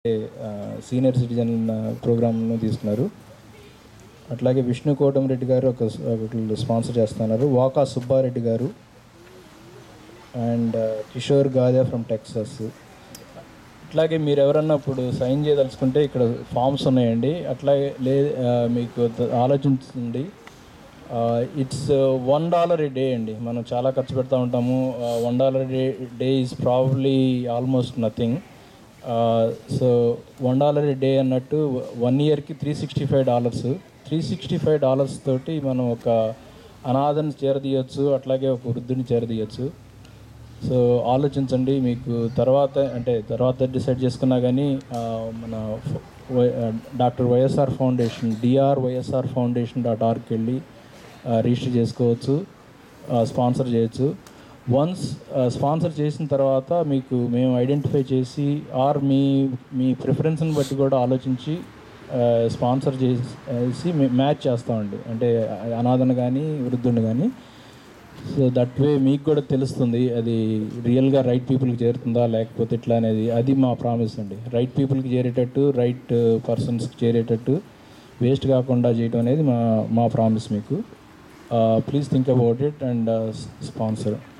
senior citizen ప్రోగ్రామ్ను తీసుకున్నారు అట్లాగే విష్ణు కోటమిరెడ్డి గారు ఒక ఒకటి స్పాన్సర్ చేస్తున్నారు వాకా సుబ్బారెడ్డి గారు and Kishore Gaja from Texas అట్లాగే మీరు ఎవరన్నా ఇప్పుడు సైన్ చేయదలుచుకుంటే ఇక్కడ ఫామ్స్ ఉన్నాయండి అట్లాగే లే ఆ, మీకు త- ఆలోచించండి it's one dollar a day అండి మనం చాలా ఖర్చు పెడతా ఉంటాము one dollar day day is probably almost nothing so one dollar a day అన్నట్టు వన్ ఇయర్కి three sixty five dollars three sixty five dollars తోటి మనం ఒక అనాథని చేరదీయచ్చు అట్లాగే ఒక వృద్ధుని చేరదీయచ్చు సో ఆలోచించండి మీకు తర్వాత అంటే తర్వాత డిసైడ్ చేసుకున్నా కానీ ఆ, మన ఫ- వై- ఆ, doctor YSR foundation DR YSR foundation dot ఆర్గ్కి వెళ్ళి ఆ, రిజిస్టర్ చేసుకోవచ్చు ఆ, స్పాన్సర్ చేయొచ్చు వన్స్ ఆ, స్పాన్సర్ చేసిన తర్వాత మీకు మేము ఐడెంటిఫై చేసి ఆర్ మీ మీ ప్రిఫరెన్స్ని బట్టి కూడా ఆలోచించి ఆ, స్పాన్సర్ చేసి మే- మ్యాచ్ చేస్తామండి అంటే అనాథను కానీ వృద్ధుని కానీ సో దట్ వే మీకు కూడా తెలుస్తుంది అది రియల్గా రైట్ పీపుల్కి చేరుతుందా లేకపోతే ఎట్లా అనేది అది మా ప్రామిస్ అండి రైట్ పీపుల్కి చేరేటట్టు రైట్ పర్సన్స్కి చేరేటట్టు వేస్ట్ కాకుండా చేయడం అనేది మా మా ప్రామిస్ మీకు please think about it and sponsor